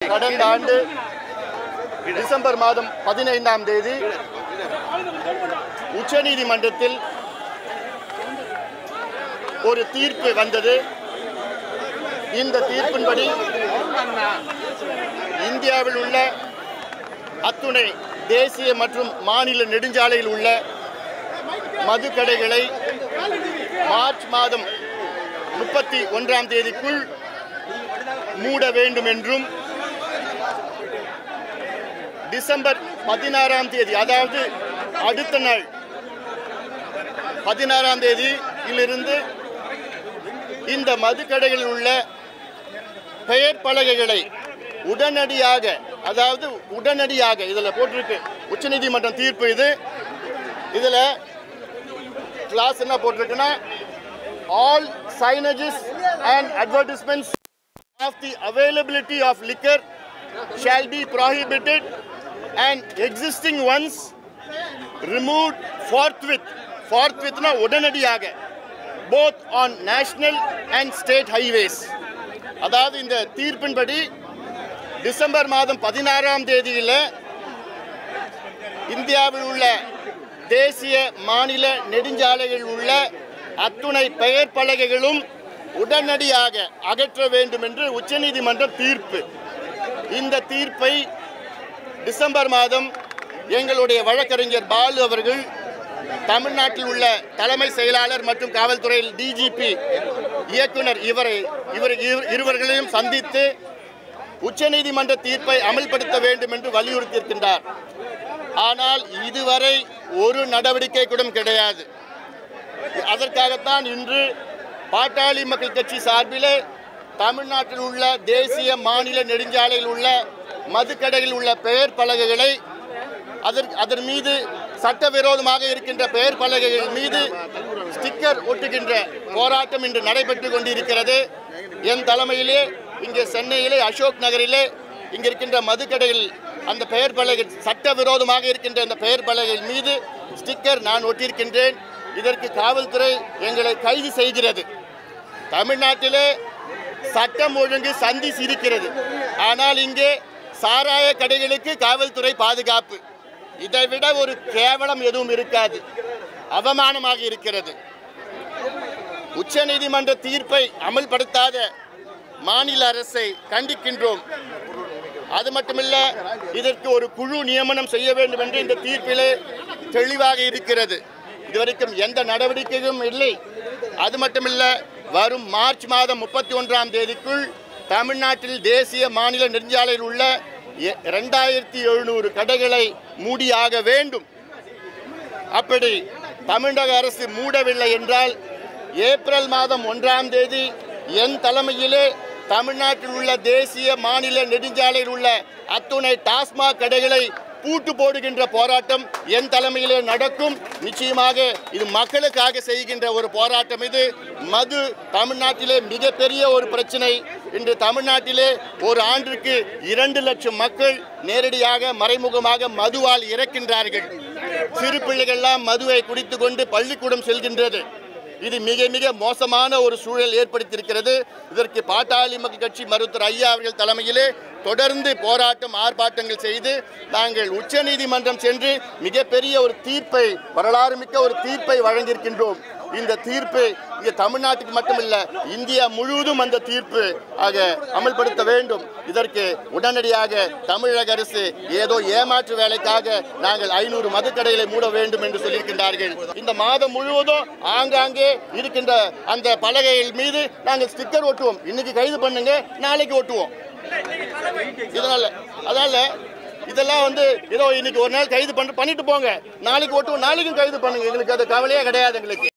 கடந்த ஆண்டு டிசம்பர் மாதம் பதினைந்தாம் தேதி உச்சநீதிமன்றத்தில் ஒரு தீர்ப்பு வந்தது இந்த தீர்ப்பின்படி இந்தியாவில் உள்ள அத்துணை தேசிய மற்றும் மாநில நெடுஞ்சாலையில் உள்ள மதுக்கடைகளை மார்ச் மாதம் முப்பத்தி ஒன்றாம் தேதிக்குள் மூட வேண்டும் என்றும் டிசம்பர் பதினாறாம் தேதி அதாவது அடுத்த நாள் பதினாறாம் தேதியிலிருந்து இந்த மதுக்கடைகளில் உள்ள பெயர் பலகைகளை உடனடியாக அதாவது உடனடியாக இதில் போட்டிருக்கு உச்சநீதிமன்றம் தீர்ப்பு இது இதில் கிளாஸ் என்ன போட்டிருக்குன்னா all signages and advertisements of the availability of liquor shall be prohibited and existing ones removed forthwith forthwithனா உடனடியாக both on national and state highways அதாவது இந்த தீர்ப்பின்படி டிசம்பர் மாதம் பதினாறாம் தேதியில் இந்தியாவில் உள்ள தேசிய மாநில நெடுஞ்சாலைகளில் உள்ள அத்துணை பெயர் பலகைகளும் உடனடியாக அகற்ற வேண்டும் என்று உச்சநீதிமன்றம் தீர்ப்பு இந்த தீர்ப்பை டிசம்பர் மாதம் எங்களுடைய வழக்கறிஞர் பாலு அவர்கள் தமிழ்நாட்டில் உள்ள தலைமை செயலாளர் மற்றும் காவல்துறையில் டிஜிபி இயக்குனர் இவரை இவர் இரு- இருவர்களையும் சந்தித்து உச்சநீதிமன்ற தீர்ப்பை அமல்படுத்த வேண்டும் என்று வலியுறுத்தியிருக்கின்றார் ஆனால் இதுவரை ஒரு நடவடிக்கை கூட கிடையாது அதற்காகத்தான் இன்று பாட்டாளி மக்கள் கட்சி சார்பிலே தமிழ்நாட்டில் உள்ள தேசிய மாநில நெடுஞ்சாலையில் உள்ள மதுக்கடையில் உள்ள பெயர் பலகைகளை அதற்கு அதன் மீது சட்டவிரோதமாக இருக்கின்ற பெயர் பலகைகள் மீது ஸ்டிக்கர் ஒட்டுகின்ற போராட்டம் இன்று நடைபெற்று கொண்டிருக்கிறது என் தலைமையிலே இங்கே சென்னையிலே அசோக் நகரிலே இங்கே இருக்கின்ற மதுக்கடையில் அந்த பெயர் பலகை சட்டவிரோதமாக இருக்கின்ற அந்த பெயர் பலகைகள் மீது ஸ்டிக்கர் நான் ஒட்டியிருக்கின்றேன் இதற்கு காவல்துறை எங்களை கைது செய்கிறது தமிழ்நாட்டிலே சட்டம் ஒழுங்கு சந்தி சிரிக்கிறது ஆனால் இங்கே சாராய கடைகளுக்கு காவல்துறை பாதுகாப்பு இதை விட ஒரு கேவலம் எதுவும் இருக்காது அவமானமாக இருக்கிறது உச்சநீதிமன்ற தீர்ப்பை அமல்படுத்தாத மாநில அரசை கண்டிக்கின்றோம் அது மட்டுமல்ல இதற்கு ஒரு குழு நியமனம் செய்ய வேண்டும் என்று இந்த தீர்ப்பிலே தெளிவாக இருக்கிறது இதுவரைக்கும் எந்த நடவடிக்கையும் இல்லை அது மட்டுமல்ல வரும் மார்ச் மாதம் முப்பத்தி ஒன்றாம் தேதிக்குள் தமிழ்நாட்டில் தேசிய மாநில நெடுஞ்சாலையில் உள்ள எ- ரெண்டாயிரத்தி எழுநூறு கடைகளை மூடியாக வேண்டும் அப்படி தமிழக அரசு மூடவில்லை என்றால் ஏப்ரல் மாதம் ஒன்றாம் தேதி என் தலைமையிலே தமிழ்நாட்டில் உள்ள தேசிய மாநில நெடுஞ்சாலையில் உள்ள அத்துணை டாஸ்மாக் கடைகளை பூட்டு போடுகின்ற போராட்டம் என் தலைமையிலே நடக்கும் நிச்சயமாக இது மக்களுக்காக செய்கின்ற ஒரு போராட்டம் இது மது தமிழ்நாட்டிலே மிகப்பெரிய ஒரு பிரச்சனை இன்று தமிழ்நாட்டிலே ஒரு ஆண்டிற்கு இரண்டு லட்சம் மக்கள் நேரடியாக மறைமுகமாக மதுவால் இறக்கின்றார்கள் சிறு பிள்ளைகள்லாம் மதுவை குடித்து கொண்டு பள்ளிக்கூடம் செல்கின்றது இது மிக மிக மோசமான ஒரு சூழல் ஏற்படுத்தியிருக்கிறது இதற்கு பாட்டாளி மக்கள் கட்சி மருத்துவர் ஐயா அவர்கள் தலைமையிலே தொடர்ந்து போராட்டம் ஆர்ப்பாட்டங்கள் செய்து நாங்கள் உச்சநீதிமன்றம் சென்று மிகப்பெரிய ஒரு தீர்ப்பை வரலாறு மிக்க ஒரு தீர்ப்பை வழங்கியிருக்கின்றோம் இந்த தீர்ப்பு இங்கே தமிழ்நாட்டுக்கு மட்டுமல்ல இந்தியா முழுவதும் அந்த தீர்ப்பு ஆக அமல்படுத்த வேண்டும் இதற்கு உடனடியாக தமிழக அரசு ஏதோ ஏமாற்று வேலைக்காக நாங்கள் ஐநூறு மதுக்கடைகளை மூட வேண்டும் என்று சொல்லியிருக்கின்றார்கள் இந்த மாதம் முழுவதும் ஆங்காங்கே இருக்கின்ற அந்த பலகைகள் மீது நாங்கள் ஸ்டிக்கர் ஒட்டுவோம் இன்னைக்கு கைது பண்ணுங்க நாளைக்கு ஒட்டுவோம் இதனால அதனால இதெல்லாம் வந்து ஏதோ இன்னைக்கு ஒரு நாள் கைது பண்ணி பண்ணிட்டு போங்க நாளைக்கு ஒட்டுவோம் நாளைக்கும் கைது பண்ணுங்க எங்களுக்கு அது கவலையே கிடையாது எங்களுக்கு